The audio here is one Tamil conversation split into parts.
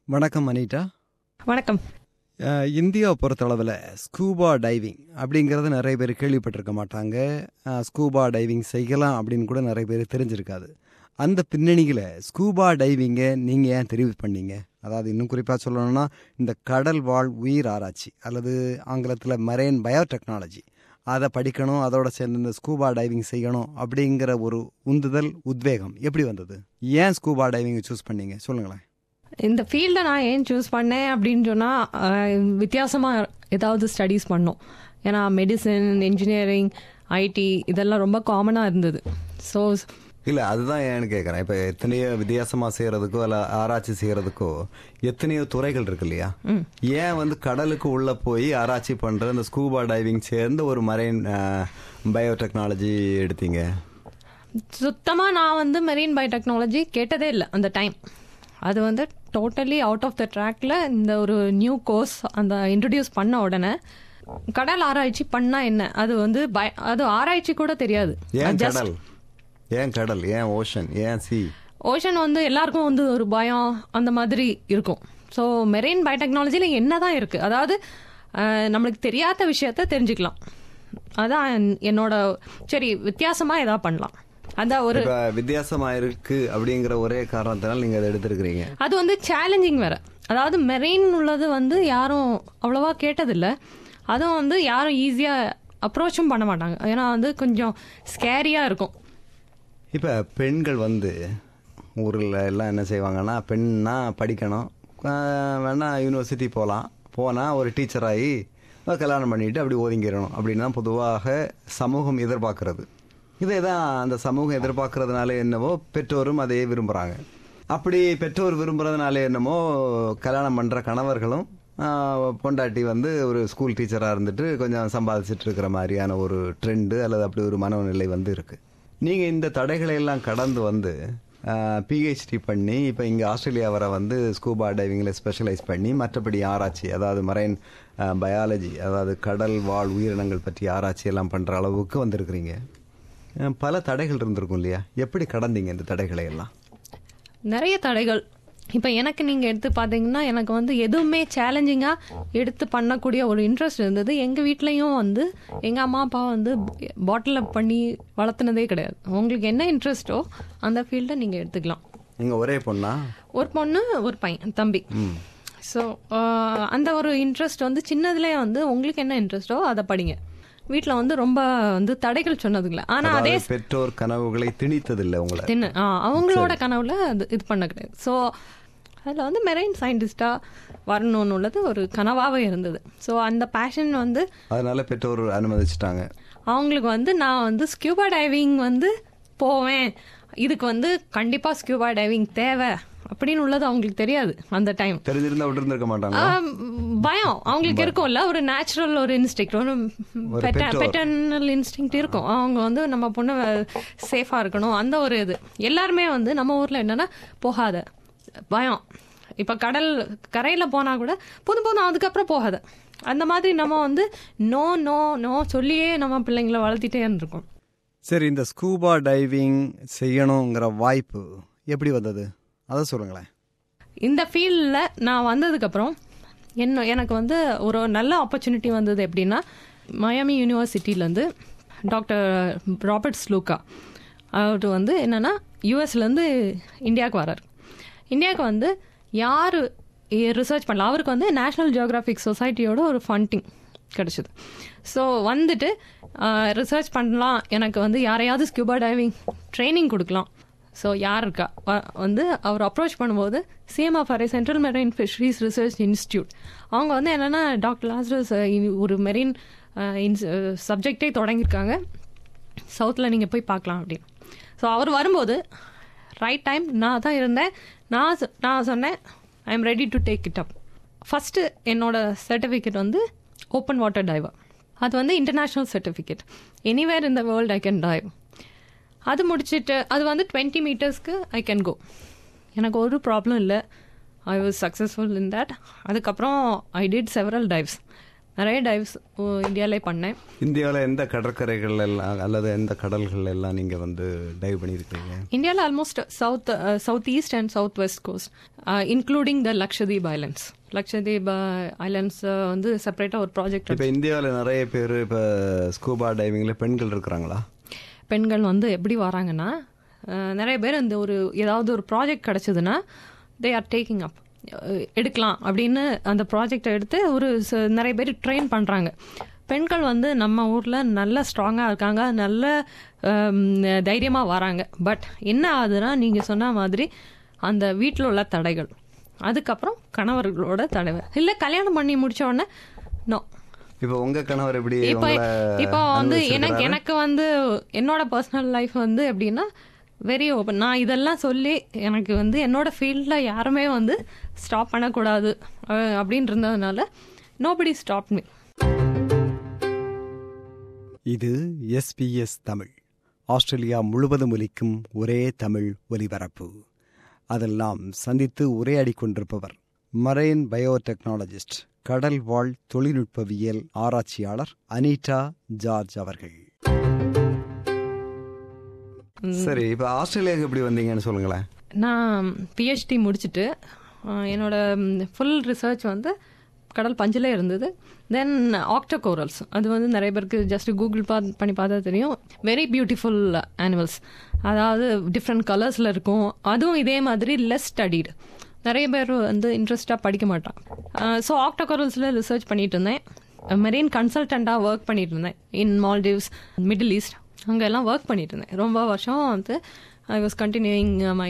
வணக்கம் அனிதா வணக்கம் அஹ், இந்தியாவை பொறுத்தளவில் ஸ்கூபா டைவிங் அப்படிங்கிறது நிறைய பேர் கேள்விப்பட்டிருக்க மாட்டாங்க அஹ், ஸ்கூபா டைவிங் செய்யலாம் அப்படின்னு கூட நிறைய பேர் தெரிஞ்சிருக்காது அந்த பின்னணியில் ஸ்கூபா டைவிங்கை நீங்கள் ஏன் தெரிவு பண்ணீங்க அதாவது இன்னும் குறிப்பாக சொல்லணும்னா இந்த கடல் வாழ் உயிர் ஆராய்ச்சி அல்லது ஆங்கிலத்தில் மரைன் பயோடெக்னாலஜி அதை படிக்கணும் அதோட சேர்ந்து இந்த ஸ்கூபா டைவிங் செய்யணும் அப்படிங்கிற ஒரு உந்துதல் உத்வேகம் எப்படி வந்தது ஏன் ஸ்கூபா டைவிங்கை சூஸ் பண்ணீங்க சொல்லுங்களேன் இந்த ஃபீல்டை நான் ஏன் சூஸ் பண்ணேன் அப்படின்னு சொன்னால் வித்தியாசமாக ஏதாவது ஸ்டடீஸ் பண்ணோம் ஏன்னா மெடிசன் இன்ஜினியரிங் ஐடி இதெல்லாம் ரொம்ப காமனாக இருந்தது ஸோ இல்ல அதுதான் ஏன்னு கேக்குறேன் இப்ப எத்தனையோ வித்தியாசமா செய்யறதுக்கோ இல்ல ஆராய்ச்சி செய்யறதுக்கோ எத்தனையோ துறைகள் இருக்கு இல்லையா ஏன் வந்து கடலுக்கு உள்ள போய் ஆராய்ச்சி பண்ற இந்த ஸ்கூபா டைவிங் சேர்ந்து ஒரு மரைன் பயோடெக்னாலஜி எடுத்தீங்க சுத்தமாக நான் வந்து மெரீன் பயோடெக்னாலஜி கேட்டதே இல்லை அந்த டைம் அது வந்து டோட்டலி அவுட் ஆஃப் த ட்ராக்ல இந்த ஒரு நியூ கோர்ஸ் அந்த இன்ட்ரடியூஸ் பண்ண உடனே கடல் ஆராய்ச்சி பண்ணா என்ன அது வந்து பய- அது ஆராய்ச்சி கூட தெரியாது ஏன் Just கடல் ஏன் கடல் ஏன் ஓஷன் ஏன் சி ஓஷன் வந்து எல்லாருக்கும் வந்து ஒரு பயம் அந்த மாதிரி இருக்கும் ஸோ மெரெயின் பயோடெக்னாலஜியில் என்ன தான் இருக்குது அதாவது அஹ், நம்மளுக்கு தெரியாத விஷயத்த தெரிஞ்சுக்கலாம் அதான் என்- என்னோட சரி வித்தியாசமாக எதாவது பண்ணலாம் அதான் ஒரு இப்ப வித்தியாசமா இருக்கு அப்படிங்கிற ஒரே காரணத்தினால நீங்க அதை எடுத்திருக்கிறீங்க அது வந்து சேலஞ்சிங் வேற அதாவது மெரெயின் உள்ளது வந்து யாரும் அவ்வளவா கேட்டதில்ல அதுவும் வந்து யாரும் ஈஸியாக அப்ரோச்சும் பண்ண மாட்டாங்க ஏன்னா வந்து கொஞ்சம் ஸ்கேரியாக இருக்கும் இப்போ பெண்கள் வந்து ஊரில் எல்லாம் என்ன செய்வாங்கன்னா பெண்ணா படிக்கணும் ஆஹ் வேணா யூனிவர்சிட்டி போகலாம் போனால் ஒரு டீச்சர் ஆகி அஹ் கல்யாணம் பண்ணிட்டு அப்படி ஒதுங்கிடணும் அப்படின்னு தான் பொதுவாக சமூகம் எதிர்பார்க்கறது இதே தான் அந்த சமூகம் எதிர்பார்க்கறதுனால என்னவோ பெற்றோரும் அதையே விரும்புகிறாங்க அப்படி பெற்றோர் விரும்புறதுனால என்னமோ கல்யாணம் பண்ணுற கணவர்களும் ஆஹ் பொண்டாட்டி வந்து ஒரு ஸ்கூல் டீச்சராக இருந்துட்டு கொஞ்சம் சம்பாதிச்சிட்டு இருக்கிற மாதிரியான ஒரு ட்ரெண்டு அல்லது அப்படி ஒரு மனோநிலை வந்து இருக்கு நீங்க இந்த தடைகளை எல்லாம் கடந்து வந்து பிஹெச்டி பண்ணி இப்போ இங்க ஆஸ்திரேலியா வர வந்து ஸ்கூபா டைவிங்ல ஸ்பெஷலைஸ் பண்ணி மற்றபடி ஆராய்ச்சி அதாவது மரைன் பயாலஜி அதாவது கடல் வாழ் உயிரினங்கள் பற்றி ஆராய்ச்சி எல்லாம் பண்ற அளவுக்கு வந்திருக்கிறீங்க அஹ், பல தடைகள் இருந்திருக்கும் இல்லையா எப்படி கடந்தீங்க இந்த தடைகளை எல்லாம் நிறைய தடைகள் இப்போ எனக்கு நீங்கள் எடுத்து பார்த்தீங்கன்னா எனக்கு வந்து எதுவுமே சேலஞ்சிங்காக எடுத்து பண்ணக்கூடிய ஒரு இன்ட்ரெஸ்ட் இருந்தது எங்கள் வீட்லேயும் வந்து எங்கள் அம்மா அப்பா வந்து பாட்டிலில் பண்ணி வளர்த்துனதே கிடையாது உங்களுக்கு என்ன இன்ட்ரெஸ்ட்டோ அந்த ஃபீல்டை நீங்கள் எடுத்துக்கலாம் நீங்க ஒரே பொண்ணா ஒரு பொண்ணு ஒரு பையன் தம்பி ஸோ அந்த ஒரு இன்ட்ரெஸ்ட் வந்து சின்னதுலேயே வந்து உங்களுக்கு என்ன இன்ட்ரெஸ்ட்டோ அதை படிங்க வீட்டில் வந்து ரொம்ப வந்து தடைகள் சொன்னதுங்கள ஆனால் அதே அதாவது பெற்றோர் கனவுகளை திணித்ததில்லை உங்களை தின்னு ஆ, அவங்களோட கனவுல அது இது பண்ண கிடையாது ஸோ அதில் வந்து மெரைன் சயின்டிஸ்டாக வரணும்னு உள்ளது ஒரு கனவாகவே இருந்தது ஸோ அந்த பேஷன் வந்து அதனால பெற்றோர் அனுமதிச்சிட்டாங்க அவங்களுக்கு வந்து நான் வந்து ஸ்கியூபா டைவிங் வந்து போவேன் இதுக்கு வந்து கண்டிப்பாக ஸ்கியூபா டைவிங் தேவை அப்படின்னு உள்ளது அவங்களுக்கு தெரியாது அந்த டைம் தெரிஞ்சிருந்தா விட்டு மாட்டாங்க ஆம், பயம் அவங்களுக்கு இருக்கும்ல ஒரு நேச்சுரல் ஒரு இன்ஸ்டிங் ஒரு ஒரு பெற்றோர். பெட்டர்னல் இன்ஸ்டிங் இருக்கும் அவங்க வந்து நம்ம பொண்ணு சேஃபா இருக்கணும் அந்த ஒரு இது எல்லாருமே வந்து நம்ம ஊர்ல என்னன்னா போகாத பயம் இப்ப கடல் கரையில போனா கூட புது புது அதுக்கப்புறம் போகாத அந்த மாதிரி நம்ம வந்து நோ நோ நோ சொல்லியே நம்ம பிள்ளைங்களை வளர்த்திட்டே இருந்திருக்கோம் சரி இந்த ஸ்கூபா டைவிங் செய்யணுங்கிற வாய்ப்பு எப்படி வந்தது அதை சொல்லுங்களேன் இந்த ஃபீல்டில் நான் வந்ததுக்கப்புறம் என்ன எனக்கு வந்து ஒரு நல்ல ஆப்பர்ச்சுனிட்டி வந்தது எப்படின்னா மயாமி யூனிவர்சிட்டியிலேருந்து டாக்டர் ராபர்ட் ஸ்லூக்கா அவர் வந்து என்னென்னா யூஎஸ்லேருந்து இந்தியாவுக்கு வரார் இந்தியாவுக்கு வந்து யார் ரிசர்ச் பண்ணல அவருக்கு வந்து நேஷ்னல் ஜியோகிராஃபிக் சொசைட்டியோட ஒரு ஃபண்டிங் கிடச்சிது ஸோ வந்துட்டு ரிசர்ச் பண்ணலாம் எனக்கு வந்து யாரையாவது ஸ்கியூபா டைவிங் ட்ரைனிங் கொடுக்கலாம் ஸோ யார் இருக்கா வ- வந்து அவர் அப்ரோச் பண்ணும்போது CMFRI central marine fisheries research institute அவங்க வந்து என்னென்னா டாக்டர் லாஸ்ரஸ் ஒரு மெரின் சப்ஜெக்டே தொடங்கியிருக்காங்க சவுத்தில் நீங்கள் போய் பார்க்கலாம் அப்படின்னு ஸோ அவர் வரும்போது ரைட் டைம் நான் தான் இருந்தேன் நான் சொ- நான் சொன்னேன் I am ready to take it up first என்னோட சர்டிஃபிகேட் வந்து ஓப்பன் வாட்டர் டைவர் அது வந்து international certificate anywhere in the world I can dive அது முடிச்சிட்டு அது வந்து டுவெண்ட்டி மீட்டர்ஸ்க்கு ஐ கேன் கோ எனக்கு ஒரு ப்ராப்ளம் இல்லை I was successful in that அதுக்கப்புறம் ஐ டிட் செவரல் டைவ்ஸ் நிறைய டைவ்ஸ் இந்தியாவிலே பண்ணேன் இந்தியாவில் எந்த கடற்கரைகள் எல்லாம் அல்லது எந்த கடல்கள் எல்லாம் நீங்க வந்து டைவ் பண்ணியிருக்கீங்க இந்தியாவில் almost south south east and south west coast including the Lakshadweep islands Lakshadweep islands வந்து செப்பரேட்டாக ஒரு ப்ராஜெக்ட் இப்போ இந்தியாவில் நிறைய பேர் இப்போ ஸ்கூபா டைவிங்ல பெண்கள் இருக்கிறாங்களா பெண்கள் வந்து எப்படி வராங்கன்னா அஹ், நிறைய பேர் இந்த ஒரு ஏதாவது ஒரு ப்ராஜெக்ட் கிடைச்சதுன்னா தே ஆர் டேக்கிங் அப் எடுக்கலாம் அப்படின்னு அந்த ப்ராஜெக்டை எடுத்து ஒரு ச- நிறைய பேர் ட்ரெயின் பண்ணுறாங்க பெண்கள் வந்து நம்ம ஊரில் நல்ல ஸ்ட்ராங்காக இருக்காங்க நல்ல தைரியமாக வராங்க பட் என்ன ஆகுதுன்னா நீங்கள் சொன்ன மாதிரி அந்த வீட்டில் உள்ள தடைகள் அதுக்கப்புறம் கணவர்களோட தடைகள் இல்லை கல்யாணம் பண்ணி முடிச்ச உடனே நோ இப்போ உங்க கணவர் எப்படி இப்போ உங்களை இப்போ வந்து எனக்கு அனுமதிச்சிருக்கிறாரு? எனக்கு வந்து என்னோட பர்சனல் லைஃப் வந்து எப்படின்னா வெரி ஓப்பன் நான் இதெல்லாம் சொல்லி எனக்கு வந்து என்னோட ஃபீல்டில் யாருமே வந்து ஸ்டாப் பண்ணக்கூடாது அஹ், அப்படின்னு இருந்ததுனால நோபடி ஸ்டாப் மீ இது எஸ்பிஎஸ் தமிழ் ஆஸ்திரேலியா முழுவதும் ஒலிக்கும் ஒரே தமிழ் ஒலிபரப்பு அதில் நாம் சந்தித்து உரையாடி கொண்டிருப்பவர் மரைன் பயோடெக்னாலஜிஸ்ட் கடல் வாழ் தொழில்நுட்பவியல் ஆராய்ச்சியாளர் அனிதா ஜார்ஜ் அவர்கள் சரி இப்போ ஆஸ்திரேலியாவுக்கு எப்படி வந்தீங்கன்னு சொல்லுங்களேன் நான் பிஹெச்டி முடிச்சுட்டு அஹ், என்னோட ஃபுல் ரிசர்ச் வந்து கடல் பஞ்சிலே இருந்தது தென் ஆக்டோகோரல்ஸ் அது வந்து நிறைய பேருக்கு ஜஸ்ட் கூகுள் பா பண்ணி பார்த்தா தெரியும் வெரி பியூட்டிஃபுல் அனிமல்ஸ் அதாவது டிஃப்ரெண்ட் கலர்ஸில் இருக்கும் அதுவும் இதே மாதிரி லெஸ் ஸ்டடிடு நிறைய பேர் வந்து இன்ட்ரெஸ்டாக படிக்க மாட்டான் ஸோ ஆக்டோகோரல்ஸில் ரிசர்ச் பண்ணிட்டு இருந்தேன் மெரீன் கன்சல்டண்ட்டாக ஒர்க் பண்ணிட்டு இருந்தேன் இன் மால்டீவ்ஸ் மிடில் ஈஸ்ட் அங்கெல்லாம் ஒர்க் பண்ணிட்டு இருந்தேன் ரொம்ப வருஷம் வந்து I was continuing my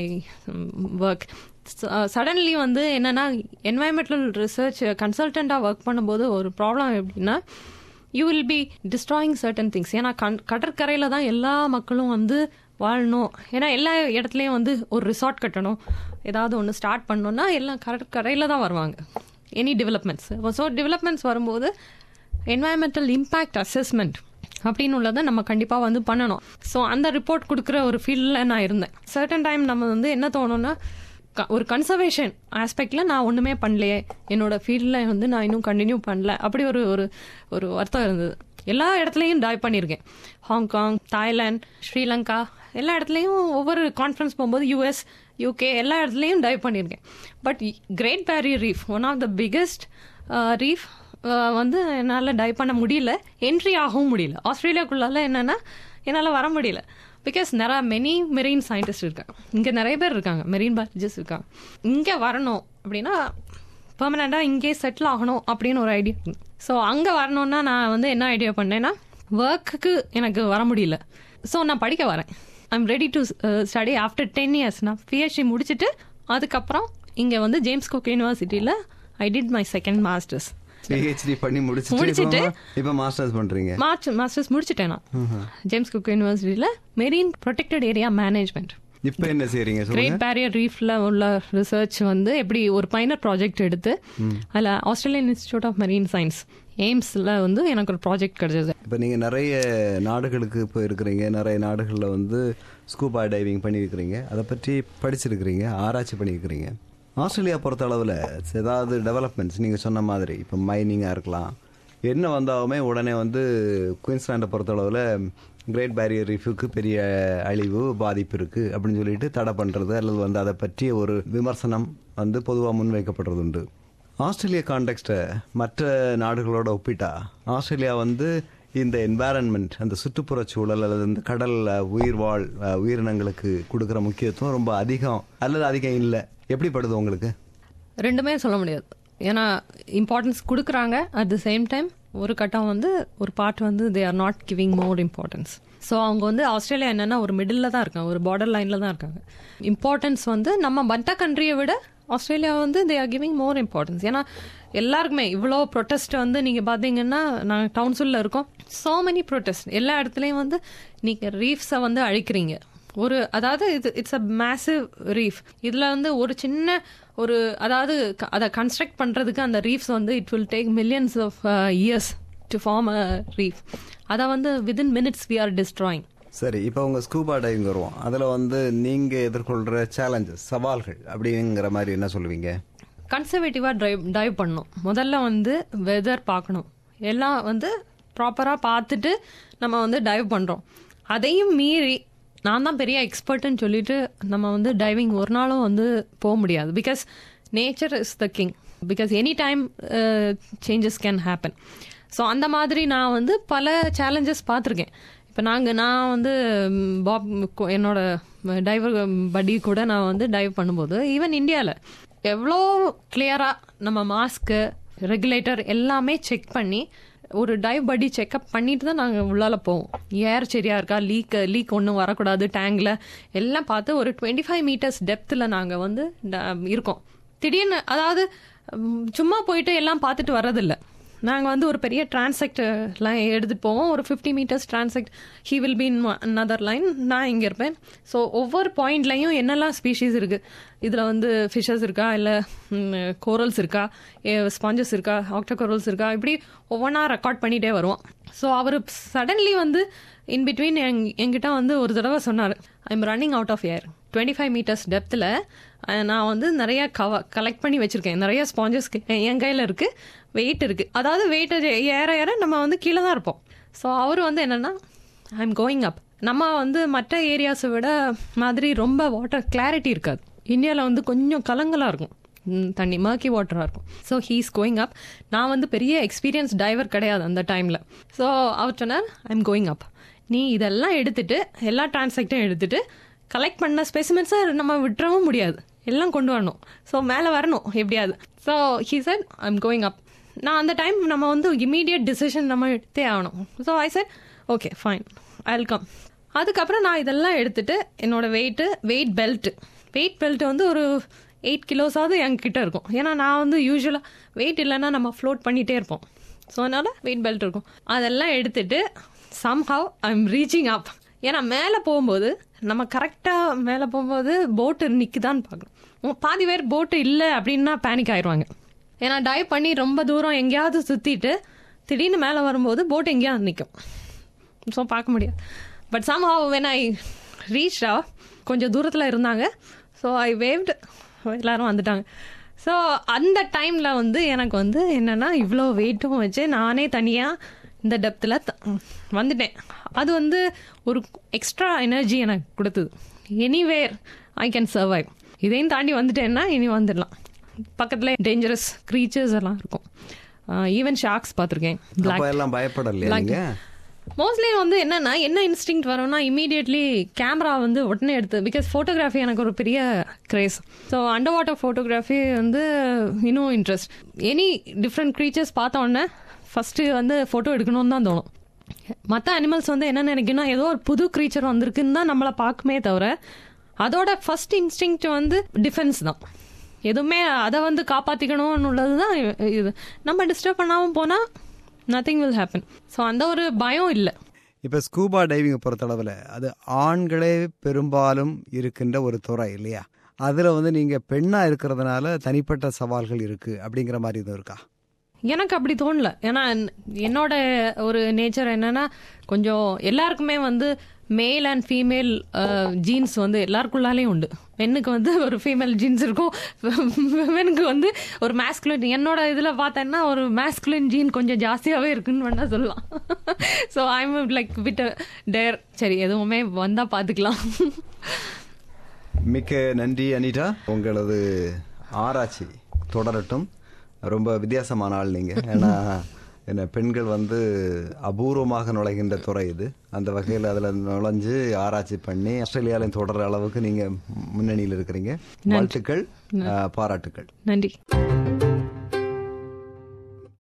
work suddenly வந்து என்னன்னா என்வாயன்மெண்டல் ரிசர்ச் கன்சல்டண்ட்டாக ஒர்க் பண்ணும்போது ஒரு ப்ராப்ளம் எப்படின்னா you will be destroying certain things ஏன்னா கண் கடற்கரையில் தான் எல்லா மக்களும் வந்து வாழணும் ஏன்னா எல்லா இடத்துலையும் வந்து ஒரு ரிசார்ட் கட்டணும் ஏதாவது ஒன்று ஸ்டார்ட் பண்ணணும்னா எல்லாம் கடற்கரையில் தான் வருவாங்க எனி டெவலப்மெண்ட்ஸ் ஸோ டெவலப்மெண்ட்ஸ் வரும்போது என்வாயன்மெண்டல் இம்பேக்ட் அசஸ்மெண்ட் அப்படின்னு உள்ளதை நம்ம கண்டிப்பாக வந்து பண்ணணும் ஸோ அந்த ரிப்போர்ட் கொடுக்குற ஒரு ஃபீல்டில் நான் இருந்தேன் சர்டன் டைம் நம்ம வந்து என்ன தோணும்னா க- ஒரு கன்சர்வேஷன் ஆஸ்பெக்ட்ல நான் ஒன்றுமே பண்ணலையே என்னோட ஃபீல்டில் வந்து நான் இன்னும் கண்டினியூ பண்ணல அப்படி ஒரு ஒரு ஒரு வருத்தம் இருந்தது எல்லா இடத்துலையும் டைவ் பண்ணியிருக்கேன் ஹாங்காங் தாய்லாந்து ஸ்ரீலங்கா எல்லா இடத்துலையும் ஒவ்வொரு கான்ஃபரன்ஸ் போகும்போது யூஎஸ் யூகே எல்லா இடத்துலையும் டைவ் பண்ணியிருக்கேன் but Great Barrier Reef one of the biggest reef வந்து என்னால் டைவ் பண்ண முடியல என்ட்ரி ஆகவும் முடியல ஆஸ்திரேலியாக்குள்ளால என்னன்னா என்னால் வர முடியல பிகாஸ் நிறைய மெனி மெரீன் சயின்டிஸ்ட் இருக்காங்க இங்கே நிறைய பேர் இருக்காங்க மெரீன் பயாலஜிஸ்ட் இருக்காங்க இங்கே வரணும் அப்படின்னா பெர்மனண்டாக இங்கே செட்டில் ஆகணும் அப்படின்னு ஒரு ஐடியா ஸோ அங்கே வரணும்னா நான் வந்து என்ன ஐடியா பண்ணேன்னா ஒர்க்குக்கு எனக்கு வர முடியல ஸோ நான் படிக்க வரேன் I'm ready to study after ten years நான் பிஹெச்டி முடிச்சுட்டு அதுக்கப்புறம் இங்கே வந்து ஜேம்ஸ் குக் யூனிவர்சிட்டியில் I did my second masters PhD பண்ணி முடிச்சுட்டு முடிச்சிட்டு- இப்போ- இப்போ மாஸ்டர்ஸ் பண்றீங்க மார்ச் மாஸ்டர்ஸ் முடிச்சிட்டேன் நான் ஜேம்ஸ் குக் யூனிவர்சிட்டியில் மெரீன் ப்ரொடெக்டட் ஏரியா மேனேஜ்மெண்ட் இப்போ என்ன செய்றீங்க சொல்லுங்க கிரேட் பேரியர் ரீஃப்ல உள்ள ரிசர்ச் வந்து எப்படி ஒரு பைனர் ப்ராஜெக்ட் எடுத்து அதில் Australian institute of marine science எய்ம்ஸில் வந்து எனக்கு ஒரு ப்ராஜெக்ட் கிடைச்சது இப்போ நீங்கள் நிறைய நாடுகளுக்கு இப்போ இருக்கிறீங்க நிறைய நாடுகளில் வந்து ஸ்கூபா டைவிங் பண்ணியிருக்கிறீங்க அதை பற்றி படிச்சிருக்கிறீங்க ஆராய்ச்சி பண்ணியிருக்கிறீங்க ஆஸ்திரேலியா பொறுத்த அளவில் ஏதாவது டெவலப்மெண்ட்ஸ் நீங்கள் சொன்ன மாதிரி இப்போ மைனிங்காக இருக்கலாம் என்ன வந்தாலுமே உடனே வந்து குயின்ஸ்லாண்டை பொறுத்த அளவில் கிரேட் பேரியர் ரீஃபுக்கு பெரிய அழிவு பாதிப்பு இருக்குது அப்படின்னு சொல்லிட்டு தடை பண்ணுறது அல்லது வந்து அதை பற்றிய ஒரு விமர்சனம் வந்து பொதுவாக முன்வைக்கப்படுறது உண்டு ஆஸ்திரேலியா கான்டெக்ட்டை மற்ற நாடுகளோட ஒப்பிட்டா ஆஸ்திரேலியா வந்து இந்த என்வாரன்மெண்ட் அந்த சுற்றுப்புற சூழல் அல்லது இந்த கடல் அஹ், உயிர்வாழ் அஹ், உயிரினங்களுக்கு கொடுக்குற முக்கியத்துவம் ரொம்ப அதிகம் அல்லது அதிகம் இல்லை எப்படி படுது உங்களுக்கு ரெண்டுமே சொல்ல முடியாது ஏன்னா இம்பார்ட்டன்ஸ் கொடுக்குறாங்க அட் த சேம் டைம் ஒரு கட்டம் வந்து ஒரு பார்ட் வந்து they are not giving more importance so அவங்க வந்து ஆஸ்திரேலியா என்னன்னா ஒரு மிடில் தான் இருக்காங்க ஒரு பார்டர் லைனில் தான் இருக்காங்க இம்பார்ட்டன்ஸ் வந்து நம்ம மற்ற கண்ட்ரியை விட ஆஸ்திரேலியா வந்து they are giving more importance ஏன்னா எல்லாருக்குமே இவ்வளோ ப்ரொட்டஸ்ட் வந்து நீங்கள் பார்த்தீங்கன்னா நாங்கள் கவுன்சிலில் இருக்கோம் சோ மெனி ப்ரொட்டஸ்ட் எல்லா இடத்துலையும் வந்து நீங்கள் ரீஃப்ஸை வந்து அழிக்கிறீங்க ஒரு அதாவது இது இட்ஸ் அ மேசிவ் ரீஃப் இதில் வந்து ஒரு சின்ன ஒரு அதாவது க- அதை கன்ஸ்ட்ரக்ட் பண்ணுறதுக்கு அந்த ரீஃப்ஸ் வந்து it will take millions of years to form a reef அதை வந்து within minutes we are destroying சரி இப்போ உங்க ஸ்கூபா டைவிங் வருவோம் அதில் வந்து நீங்கள் எதிர்கொள்கிற சேலஞ்சஸ் சவால்கள் அப்படிங்கிற மாதிரி என்ன சொல்லுவீங்க கன்சர்வேட்டிவாக டைவ் டைவ் பண்ணணும் முதல்ல வந்து வெதர் பார்க்கணும் எல்லாம் வந்து ப்ராப்பராக பார்த்துட்டு நம்ம வந்து டைவ் பண்ணுறோம் அதையும் மீறி நான் தான் பெரிய எக்ஸ்பர்ட்னு சொல்லிட்டு நம்ம வந்து டைவிங் ஒரு நாளும் வந்து போக முடியாது because nature is the king because any time changes can happen so அந்த மாதிரி நான் வந்து பல சேலஞ்சஸ் பார்த்துருக்கேன் இப்போ நாங்கள் நான் வந்து ம், பாப் கொ- என்னோட டைவர் படி கூட நான் வந்து டைவ் பண்ணும்போது ஈவன் இந்தியாவில் எவ்வளோ கிளியராக நம்ம மாஸ்க்கு ரெகுலேட்டர் எல்லாமே செக் பண்ணி ஒரு டைவ் படி செக்அப் பண்ணிட்டு தான் நாங்கள் உள்ளால போவோம் ஏர் சரியா இருக்கா லீக் லீக் ஒன்றும் வரக்கூடாது டேங்கில் எல்லாம் பார்த்து ஒரு டுவெண்ட்டி ஃபைவ் மீட்டர்ஸ் டெப்த்தில் நாங்கள் வந்து ட- இருக்கோம் திடீர்னு அதாவது ம், சும்மா போயிட்டு எல்லாம் பார்த்துட்டு வர்றதில்ல நாங்கள் வந்து ஒரு பெரிய டிரான்செக்ட்லாம் எடுத்துகிட்டு போவோம் ஒரு fifty metres transect he will be in another line நான் இங்கே இருப்பேன் ஸோ ஒவ்வொரு பாயிண்ட்லையும் என்னெல்லாம் ஸ்பீஷீஸ் இருக்குது இதில் வந்து ஃபிஷஸ் இருக்கா இல்லை கோரல்ஸ் இருக்கா ஸ்பாஞ்சஸ் இருக்கா ஆக்டோகோரல்ஸ் இருக்கா இப்படி ஒவ்வொன்றா ரெக்கார்ட் பண்ணிகிட்டே வருவோம் ஸோ அவர் சடன்லி வந்து இன் பிட்வீன் எங் எங்கிட்ட வந்து ஒரு தடவை சொன்னார் I'm running out of air twenty five metres டெப்த்தில் நான் வந்து நிறைய கவ கலெக்ட் பண்ணி வச்சிருக்கேன் நிறைய ஸ்பாஞ்சஸ் என் கையில் இருக்கு வெயிட் இருக்கு அதாவது வெயிட் ஏற ஏற நம்ம வந்து கீழே தான் இருப்போம் ஸோ அவர் வந்து என்னன்னா ஐ எம் கோயிங் அப் நம்ம வந்து மற்ற ஏரியாஸை விட மாதிரி ரொம்ப வாட்டர் கிளாரிட்டி இருக்காது இந்தியாவில் வந்து கொஞ்சம் கலங்கலாக இருக்கும் ம், தண்ணி மர்க்கி வாட்டராக இருக்கும் ஸோ ஹீஸ் கோயிங் அப் நான் வந்து பெரிய எக்ஸ்பீரியன்ஸ் டைவர் கிடையாது அந்த டைமில் ஸோ அவர் சொன்னார் ஐ எம் கோயிங் அப் நீ இதெல்லாம் எடுத்துட்டு எல்லா டிரான்சாக்டும் எடுத்துட்டு கலெக்ட் பண்ண ஸ்பெசிமென்ஸை நம்ம விட்டுறவும் முடியாது எல்லாம் கொண்டு வரணும் ஸோ மேலே வரணும் எப்படியாவது so he said I am going up நான் அந்த டைம் நம்ம வந்து இமீடியட் டிசிஷன் நம்ம எடுத்தே ஆகணும் so I said okay fine welcome அதுக்கப்புறம் நான் இதெல்லாம் எடுத்துட்டு என்னோட weight weight belt weight belt வந்து ஒரு எயிட் கிலோஸாவது என்கிட்ட இருக்கும் ஏன்னா நான் வந்து யூஸ்வலாக வெயிட் இல்லைன்னா நம்ம ஃப்ளோட் பண்ணிகிட்டே இருப்போம் ஸோ அதனால வெயிட் பெல்ட் இருக்கும் அதெல்லாம் எடுத்துட்டு somehow I am reaching up ஏன்னா மேலே போகும்போது நம்ம கரெக்டாக மேலே போகும்போது போட்டு நிற்குதான்னு பார்க்கணும் பாதி பேர் போட்டு இல்லை அப்படின்னா பேனிக் ஆயிடுவாங்க ஏன்னா டைவ் பண்ணி ரொம்ப தூரம் எங்கேயாவது சுற்றிட்டு திடீர்னு மேலே வரும்போது போட் எங்கேயாவது நிற்கும் ஸோ பார்க்க முடியாது but somehow when I reach கொஞ்சம் தூரத்தில் இருந்தாங்க ஸோ ஐ வேவ்டு எல்லாரும் வந்துட்டாங்க ஸோ அந்த டைமில் வந்து எனக்கு வந்து என்னென்னா இவ்வளோ வெயிட்டும் வச்சு நானே தனியாக இந்த டெப்த்தில் வந்துட்டேன் அது வந்து ஒரு எக்ஸ்ட்ரா எனர்ஜி எனக்கு கொடுத்தது எனிவேர் ஐ கேன் சர்வைவ் இதையும் தாண்டி வந்துட்டேன்னா இனி வந்துடலாம் பக்கத்தில் டேஞ்சரஸ் க்ரீச்சர்ஸ் எல்லாம் இருக்கும் ஈவன் ஷார்க்ஸ் பார்த்துருக்கேன் அப்ப எல்லாம் பயப்படலையா நீங்க மோஸ்ட்லி வந்து என்னன்னா என்ன இன்ஸ்டிங் வரும்னா இமீடியட்லி கேமரா வந்து உடனே எடுத்து பிகாஸ் ஃபோட்டோகிராஃபி எனக்கு ஒரு பெரிய craze so underwater photography வந்து இன்னும் இன்ட்ரெஸ்ட் எனி டிஃப்ரெண்ட் க்ரீச்சர்ஸ் பார்த்த உடனே ஃபஸ்ட்டு வந்து ஃபோட்டோ எடுக்கணும்னு தான் தோணும் மற்ற அனிமல்ஸ் வந்து என்ன நினைக்குன்னா ஏதோ ஒரு புது க்ரீச்சர் வந்திருக்குன்னு தான் நம்மளை பார்க்குமே தவிர அதோட ஃபர்ஸ்ட் இன்ஸ்டிங் வந்து டிஃபென்ஸ் தான் எதுவுமே அதை வந்து காப்பாற்றிக்கணும்னு உள்ளது தான் இது நம்ம டிஸ்டர்ப் பண்ணாமல் போனால் நத்திங் வில் ஹேப்பன் ஸோ அந்த ஒரு பயம் இல்லை இப்போ ஸ்கூபா டைவிங்கை பொறுத்தளவில் அது ஆண்களே பெரும்பாலும் இருக்கின்ற ஒரு துறை இல்லையா அதில் வந்து நீங்கள் பெண்ணாக இருக்கிறதுனால தனிப்பட்ட சவால்கள் இருக்குது அப்படிங்கிற மாதிரி இதுவும் இருக்கா எனக்கு அப்படி தோணல ஏன்னா என்னோட ஒரு நேச்சர் என்னன்னா கொஞ்சம் எல்லாருக்குமே வந்து மேல் அண்ட் ஃபீமேல் ஜீன்ஸ் வந்து எல்லாருக்குள்ளாலேயும் உண்டு பெண்ணுக்கு வந்து ஒரு ஃபீமேல் ஜீன்ஸ் இருக்கும் விமனுக்கு வந்து ஒரு மேஸ்குலின் என்னோட இதில் பார்த்தேன்னா ஒரு மேஸ்குலின் ஜீன் கொஞ்சம் ஜாஸ்தியாகவே இருக்குன்னு வேணா சொல்லலாம் so I'm like with there சரி எதுவுமே வந்தால் பார்த்துக்கலாம் மிக்க நன்றி அனிதா உங்களது ஆராய்ச்சி தொடரட்டும் ரொம்ப வித்தியாசமான ஆள் நீங்கள் ஏன்னா என்ன பெண்கள் வந்து அபூர்வமாக நுழைகின்ற துறை இது அந்த வகையில் அதில் நுழைஞ்சு ஆராய்ச்சி பண்ணி ஆஸ்திரேலியாலையும் தொடர அளவுக்கு நீங்கள் முன்னணியில் இருக்கிறீங்க வாழ்த்துக்கள் அஹ், பாராட்டுக்கள் நன்றி